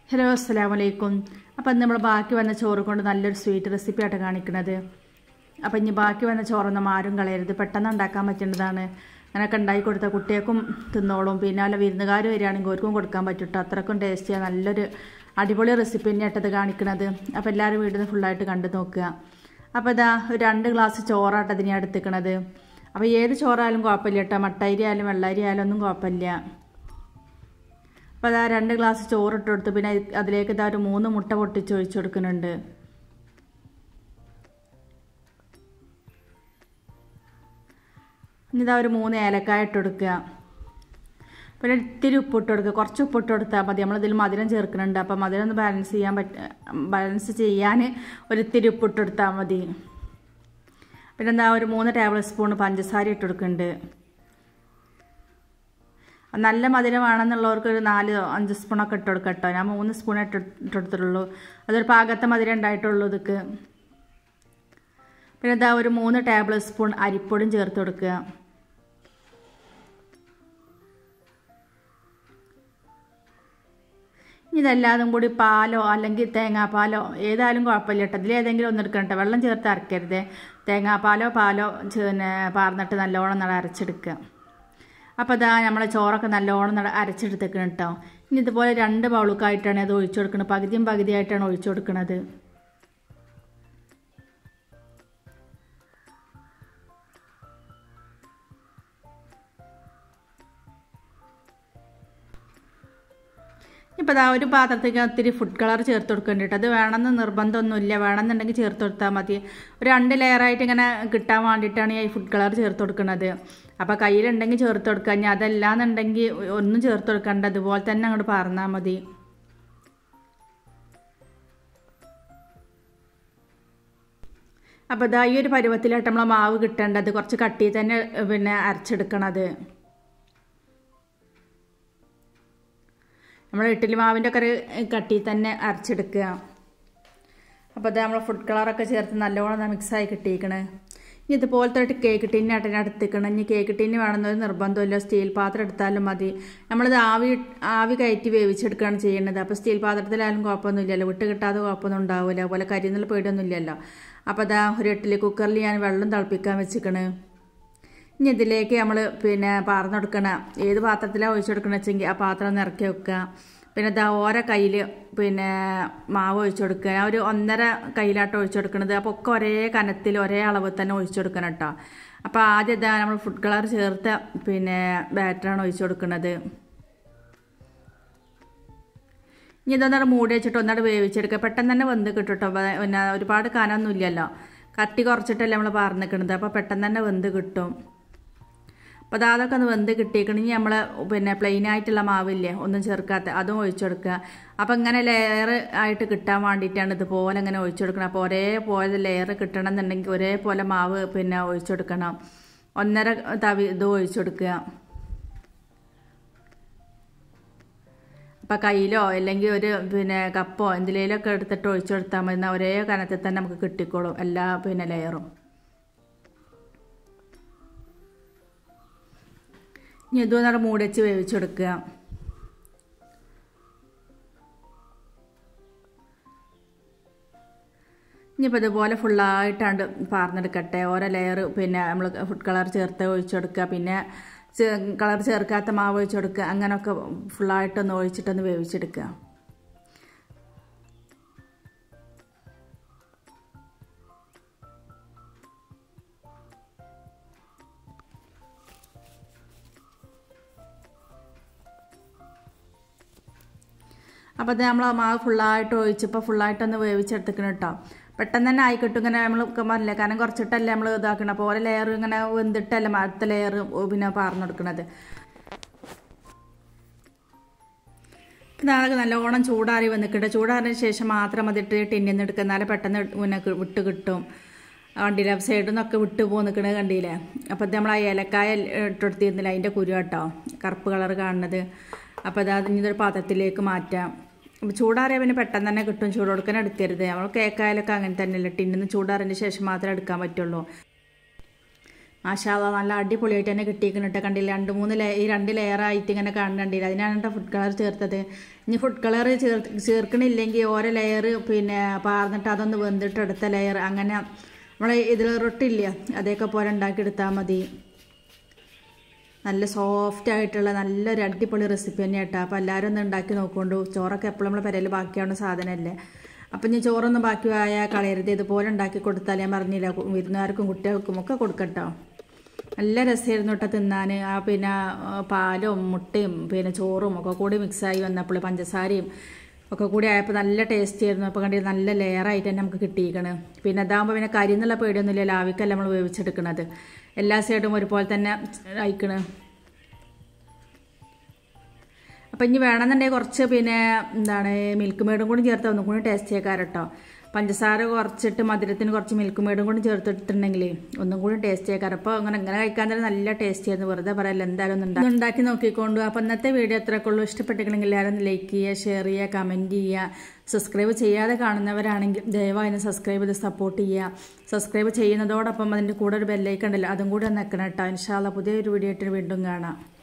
hello അസ്സാം വലൈക്കും അപ്പം ഇന്ന് നമ്മൾ ബാക്കി വന്ന ചോറ് കൊണ്ട് നല്ലൊരു സ്വീറ്റ് റെസിപ്പി ആയിട്ട് കാണിക്കുന്നത് അപ്പം ഇനി ബാക്കി വന്ന ചോറൊന്നും ആരും കളയരുത് പെട്ടെന്ന് ഉണ്ടാക്കാൻ പറ്റുന്നതാണ് അങ്ങനെയൊക്കെ ഉണ്ടാക്കി കൊടുത്താൽ കുട്ടികൾക്കും തിന്നോളും പിന്നെ അല്ല വിരുന്നുകാർ വരികയാണെങ്കിൽ അവർക്കും കൊടുക്കാൻ പറ്റും അത്രക്കും ടേസ്റ്റിയാണ് നല്ലൊരു അടിപൊളി റെസിപ്പി തന്നെയായിട്ടത് കാണിക്കുന്നത് അപ്പോൾ എല്ലാവരും വീട്ടിൽ നിന്ന് ഫുള്ളായിട്ട് കണ്ടു നോക്കുക അപ്പോൾ ഇതാ ഒരു രണ്ട് ഗ്ലാസ് ചോറാട്ടത് ഞാൻ എടുത്തിക്കണത് അപ്പോൾ ഏത് ചോറായാലും കുഴപ്പമില്ല കേട്ടോ മട്ടരി ആയാലും വെള്ളരി ആയാലും ഒന്നും കുഴപ്പമില്ല അപ്പോൾ അതാ രണ്ട് ഗ്ലാസ് ചോറ് ഇട്ട് കൊടുത്ത് പിന്നെ അതിലേക്ക് ഇതാ ഒരു മൂന്ന് മുട്ട പൊട്ടിച്ച് ഒഴിച്ചു കൊടുക്കുന്നുണ്ട് ഇനി ഇതാ ഒരു മൂന്ന് ഏലക്കായ ഇട്ട് കൊടുക്കുക പിന്നെ ഇത്തിരി ഉപ്പിട്ട് കൊടുക്കുക കുറച്ച് ഉപ്പിട്ട് കൊടുത്താൽ മതി നമ്മളിതിൽ മധുരം ചേർക്കുന്നുണ്ട് അപ്പം മധുരം ഒന്ന് ബാലൻസ് ചെയ്യാൻ പറ്റ ബാലൻസ് ചെയ്യാൻ ഒരു ഇത്തിരി ഉപ്പിട്ട് കൊടുത്താൽ മതി പിന്നെ എന്താ ഒരു മൂന്ന് ടേബിൾ സ്പൂൺ പഞ്ചസാര ഇട്ട് കൊടുക്കുന്നുണ്ട് നല്ല മധുരം വേണമെന്നുള്ളവർക്ക് ഒരു നാല് അഞ്ച് സ്പൂണൊക്കെ ഇട്ട് കൊടുക്കാം കേട്ടോ ഞാൻ മൂന്ന് സ്പൂൺ ഇട്ട് ഇട്ടെടുത്തുള്ളൂ അതൊരു പാകത്തെ മധുരം ഉണ്ടായിട്ടുള്ളൂ ഇതൊക്കെ പിന്നെ ഇതാ ഒരു മൂന്ന് ടേബിൾ സ്പൂൺ അരിപ്പൊടിയും ചേർത്ത് കൊടുക്കുക ഇതെല്ലാതും കൂടി പാലോ അല്ലെങ്കിൽ തേങ്ങാപ്പാലോ ഏതായാലും കുഴപ്പമില്ല കേട്ടോ ഇതിലേതെങ്കിലും ഒന്ന് എടുക്കണം കേട്ടോ വെള്ളം ചേർത്ത് അരക്കരുത് തേങ്ങാപ്പാലോ പാലോ പിന്നെ പാർന്നിട്ട് നല്ലോണം നട അരച്ചെടുക്കുക അപ്പോൾ ഇതാ നമ്മളെ ചോറൊക്കെ നല്ലോണം നട അരച്ചെടുത്തേക്കണം കേട്ടോ ഇനി ഇതുപോലെ രണ്ട് ബൗളുക്കായിട്ടാണ് അത് ഒഴിച്ചു കൊടുക്കുന്നത് പകുതിയും പകുതിയായിട്ടാണ് ഒഴിച്ചു കൊടുക്കുന്നത് ഇപ്പോൾ ഇതാ ഒരു പാത്രത്തേക്ക് ഒത്തിരി ഫുഡ് കളർ ചേർത്ത് കൊടുക്കേണ്ടിട്ട് അത് വേണമെന്ന് നിർബന്ധമൊന്നുമില്ല വേണമെന്നുണ്ടെങ്കിൽ ചേർത്ത് കൊടുത്താൽ മതി ഒരു രണ്ട് ലെയറായിട്ട് ഇങ്ങനെ കിട്ടാൻ വേണ്ടിയിട്ടാണ് ഈ ഫുഡ് കളർ ചേർത്ത് കൊടുക്കുന്നത് അപ്പോൾ കയ്യിലുണ്ടെങ്കിൽ ചേർത്ത് കൊടുക്കുക ഇനി അതല്ലാന്നുണ്ടെങ്കിൽ ഒന്നും ചേർത്ത് കൊടുക്കണ്ട അതുപോലെ തന്നെ അങ്ങോട്ട് പറഞ്ഞാൽ മതി അപ്പോൾ ഇതാ ഈ ഒരു പരുവത്തിലായിട്ട് നമ്മളെ മാവ് കിട്ടേണ്ടത് കുറച്ച് കട്ടി തന്നെ പിന്നെ അരച്ചെടുക്കണത് നമ്മൾ ഇഡ്ഡലി മാവിൻ്റെ ഒക്കെ ഒരു കട്ടി തന്നെ അരച്ചെടുക്കുക അപ്പോൾ അത് നമ്മൾ ഫുഡ് കളറൊക്കെ ചേർത്ത് നല്ലോണം മിക്സായി കിട്ടിയിരിക്കണേ ഇനി ഇതുപോലത്തെ ഒരു കേക്ക് ടിന്നായിട്ട് എടുത്തിക്കണം ഇനി കേക്ക് ടിന്ന് വേണമെന്നൊരു നിർബന്ധമില്ല സ്റ്റീൽ പാത്രം എടുത്താലും മതി നമ്മളിത് ആവി ആവി കയറ്റി വേവിച്ചെടുക്കുകയാണ് ചെയ്യുന്നത് അപ്പോൾ സ്റ്റീൽ പാത്രത്തിലായാലും കുഴപ്പമൊന്നുമില്ലല്ലോ വിട്ട് കിട്ടാതെ കുഴപ്പമൊന്നും ഉണ്ടാവില്ല അതുപോലെ കരിന്നുള്ള പേടിയൊന്നുമില്ലല്ലോ അപ്പോൾ അതാ ഒരു ഇഡ്ഡലി കുക്കറിൽ ഞാൻ വെള്ളം തിളപ്പിക്കാൻ വെച്ചിക്കണ് ഇനി ഇതിലേക്ക് നമ്മൾ പിന്നെ പാർന്നെടുക്കണം ഏത് പാത്രത്തിലാണ് ഒഴിച്ചെടുക്കണം വെച്ചെങ്കിൽ ആ പാത്രം ഒന്ന് ഇറക്കി വെക്കുക പിന്നെ ഇതാ ഓരോ കയ്യിൽ പിന്നെ മാവ് ഒഴിച്ചു കൊടുക്കുക ഞാൻ ഒരു ഒന്നര കയ്യിലാട്ടോ ഒഴിച്ചു കൊടുക്കുന്നത് അപ്പോൾ ഒക്കെ ഒരേ കനത്തിൽ ഒരേ അളവ് തന്നെ ഒഴിച്ചു കൊടുക്കണം കേട്ടോ അപ്പോൾ ആദ്യം ഇതാ നമ്മൾ ഫുഡ് കളർ ചേർത്ത പിന്നെ ബാറ്ററാണ് ഒഴിച്ചു കൊടുക്കുന്നത് ഇനി ഇതൊന്നാട് മൂടി വെച്ചിട്ട് ഒന്നാട് വേവിച്ചെടുക്കുക പെട്ടെന്ന് തന്നെ വെന്ത് കിട്ടും കേട്ടോ പിന്നെ ഒരുപാട് കനമൊന്നും ഇല്ലല്ലോ കട്ടി കുറച്ചിട്ടല്ലേ നമ്മൾ പാർന്നിക്കണത് അപ്പോൾ പെട്ടെന്ന് തന്നെ വെന്ത് കിട്ടും അപ്പോൾ അതൊക്കെ ഒന്ന് വെന്ത് കിട്ടിയേക്കണമെങ്കിൽ നമ്മൾ പിന്നെ പ്ലെയിൻ ആയിട്ടുള്ള മാവില്ലേ ഒന്നും ചേർക്കാത്ത അതും ഒഴിച്ചു കൊടുക്കുക അപ്പോൾ ഇങ്ങനെ ലെയർ ആയിട്ട് കിട്ടാൻ വേണ്ടിയിട്ടാണ് ഇതുപോലെ ഇങ്ങനെ ഒഴിച്ചു കൊടുക്കണം അപ്പോൾ ഒരേപോലെ ലെയർ കിട്ടണം എന്നുണ്ടെങ്കിൽ ഒരേപോലെ മാവ് പിന്നെ ഒഴിച്ചു കൊടുക്കണം ഒന്നര തവി ഇത് ഒഴിച്ചു കൊടുക്കുക അപ്പം കയ്യിലോ അല്ലെങ്കിൽ ഒരു പിന്നെ കപ്പോ എന്തിലേലൊക്കെ എടുത്തിട്ട് ഒഴിച്ചു കൊടുത്താൽ മതി എന്നാൽ ഒരേ കനത്തിൽ തന്നെ നമുക്ക് കിട്ടിക്കോളും എല്ലാ പിന്നെ ലെയറും ഇനി ഇതൊന്നും മൂടി വെച്ച് വേവിച്ചെടുക്കുക ഇനിയിപ്പോൾ ഇതുപോലെ ഫുള്ളായിട്ടാണ്ട് പാർന്നെടുക്കട്ടെ ഓരോ ലെയർ പിന്നെ നമ്മൾ ഫുഡ് കളർ ചേർത്ത് ഒഴിച്ചെടുക്കുക പിന്നെ കളർ ചേർക്കാത്ത മാവ് ഒഴിച്ചു കൊടുക്കുക അങ്ങനെയൊക്കെ ഫുള്ളായിട്ടൊന്ന് ഒഴിച്ചിട്ടൊന്ന് വേവിച്ചെടുക്കുക അപ്പോൾ അത് നമ്മൾ മാവ് ഫുള്ളായിട്ട് ഒഴിച്ചപ്പോൾ ഫുള്ളായിട്ടൊന്ന് വേവിച്ചെടുത്തിക്കണം കേട്ടോ പെട്ടെന്ന് തന്നെ ആയിക്കിട്ടും ഇങ്ങനെ നമ്മൾ പറഞ്ഞില്ലേ കാരണം കുറച്ചിട്ടല്ലേ നമ്മൾ ഇതാക്കണം അപ്പോൾ ഓരോ ലെയർ ഇങ്ങനെ വെന്തിട്ടല്ലേ അടുത്ത ലെയർ പിന്നെ പാർന്നെടുക്കണത് ഇതാകെ നല്ലോണം ചൂടാറി വന്നിട്ടുണ്ട് ചൂടാറിന് ശേഷം മാത്രം മതി ഇട്ട് ടിന്നിൽ നിന്ന് എടുക്കുക എന്നാലും പെട്ടെന്ന് പിന്നെ വിട്ട് കിട്ടും കണ്ടില്ല സൈഡിൽ നിന്നൊക്കെ വിട്ട് പോയി നിൽക്കണത് കണ്ടില്ലേ അപ്പോൾ നമ്മൾ ആ ഏലക്കായ ഇട്ടെടുത്തിരുന്നില്ല അതിൻ്റെ കുരു കേട്ടോ കറുപ്പ് കളർ കാണുന്നത് അപ്പോൾ അത് ഇതൊരു പാത്രത്തിലേക്ക് മാറ്റാം അപ്പോൾ ചൂടാറിയാൽ പിന്നെ പെട്ടെന്ന് തന്നെ കിട്ടും ചൂട് കൊടുക്കാൻ എടുക്കരുത് നമ്മൾ കേക്കായാലൊക്കെ അങ്ങനെ തന്നെയല്ലേ ടിന്നിന്ന് ചൂടാറിന് ശേഷം മാത്രമേ എടുക്കാൻ പറ്റുള്ളൂ മാഷാല്ല നല്ല അടിപൊളിയായിട്ട് തന്നെ കിട്ടിയിരിക്കുന്നുണ്ട് കണ്ടില്ല രണ്ട് മൂന്ന് ലേ ഈ രണ്ട് ലെയറായിട്ട് ഇങ്ങനെ കാണുന്നുണ്ടില്ല അതിനാണ് കേട്ടോ ഫുഡ് കളർ ചേർത്തത് ഇനി ഫുഡ് കളർ ചേർ ചേർക്കണില്ലെങ്കിൽ ഓരോ ലെയർ പിന്നെ പാർന്നിട്ട് അതൊന്ന് വെന്തിട്ട് എടുത്ത ലെയർ അങ്ങനെ നമ്മളെ ഇതിൽ റൊട്ടില്ല അതേക്കെ പോലെ ഉണ്ടാക്കിയെടുത്താൽ മതി നല്ല സോഫ്റ്റ് ആയിട്ടുള്ള നല്ലൊരു അടിപൊളി റെസിപ്പി തന്നെ കേട്ടോ അപ്പോൾ എല്ലാവരും ഒന്ന് ഉണ്ടാക്കി നോക്കൊണ്ടു ചോറൊക്കെ എപ്പോഴും നമ്മളെ പെരയിൽ ബാക്കിയാവുന്ന സാധനമല്ലേ അപ്പം ഇനി ചോറൊന്നും ബാക്കി ആയാൽ കളയരുത് ഇതുപോലെ ഉണ്ടാക്കി കൊടുത്താൽ ഞാൻ പറഞ്ഞില്ല കു- വിരുന്നുകാർക്കും കുട്ടികൾക്കും ഒക്കെ കൊടുക്കട്ടോ നല്ല രസമായിരുന്നു കേട്ടോ തിന്നാൻ ആ പിന്നെ ആ, പാലും മുട്ടയും പിന്നെ ചോറും ഒക്കെ കൂടി മിക്സായി വന്നപ്പോൾ പഞ്ചസാരയും ഒക്കെ കൂടി ആയപ്പോൾ നല്ല ടേസ്റ്റ് ആയിരുന്നു അപ്പോൾ കണ്ടി നല്ല ലെയറായിട്ട് തന്നെ നമുക്ക് കിട്ടിയിരിക്കണ് പിന്നെ അതാകുമ്പോൾ പിന്നെ കരിന്നുള്ള പേടിയൊന്നുമില്ല ലാവിക്കല്ല നമ്മൾ വേവിച്ചെടുക്കണത് എല്ലാ സൈഡും ഒരുപോലെ തന്നെ അയക്കണ് അപ്പം ഇനി വേണമെന്നുണ്ടെങ്കിൽ കുറച്ച് പിന്നെ എന്താണ് മിൽക്ക് മേഡും കൂടി ചേർത്ത് ഒന്നും കൂടി ടേസ്റ്റ് ചെയ്യാറ് കേട്ടോ പഞ്ചസാര കുറച്ചിട്ട് മധുരത്തിന് കുറച്ച് മിൽക്ക് മേഡും കൂടി ചേർത്തിട്ടുണ്ടെങ്കിൽ ഒന്നും കൂടി ടേസ്റ്റ് ചെയ്യാറ് അപ്പോൾ അങ്ങനെ ഇങ്ങനെ കഴിക്കാൻ തന്നെ നല്ല ടേസ്റ്റ് ചെയ്യുന്നു വെറുതെ പറയല്ല എന്തായാലും ഒന്ന് ഉണ്ടാക്കി ഉണ്ടാക്കി നോക്കിക്കൊണ്ടു അപ്പോൾ ഇന്നത്തെ വീഡിയോ എത്രയൊക്കെ ഉള്ളൂ ഇഷ്ടപ്പെട്ടിട്ടുണ്ടെങ്കിൽ എല്ലാവരും ലൈക്ക് ചെയ്യുക ഷെയർ ചെയ്യുക കമൻറ്റ് ചെയ്യുക സബ്സ്ക്രൈബ് ചെയ്യാതെ കാണുന്നവരാണെങ്കിൽ ദയവായി ഒന്ന് സബ്സ്ക്രൈബ് ചെയ്ത് സപ്പോർട്ട് ചെയ്യുക സബ്സ്ക്രൈബ് ചെയ്യുന്നതോടൊപ്പം അതിൻ്റെ കൂടെ ഒരു ബെല്ലൈക്കൺ ഉണ്ടല്ലോ അതും കൂടി ഒന്ന് വെക്കണം കേട്ടോ ഇൻഷാല്ല പുതിയൊരു വീഡിയോ ആയിട്ട് വീണ്ടും കാണാം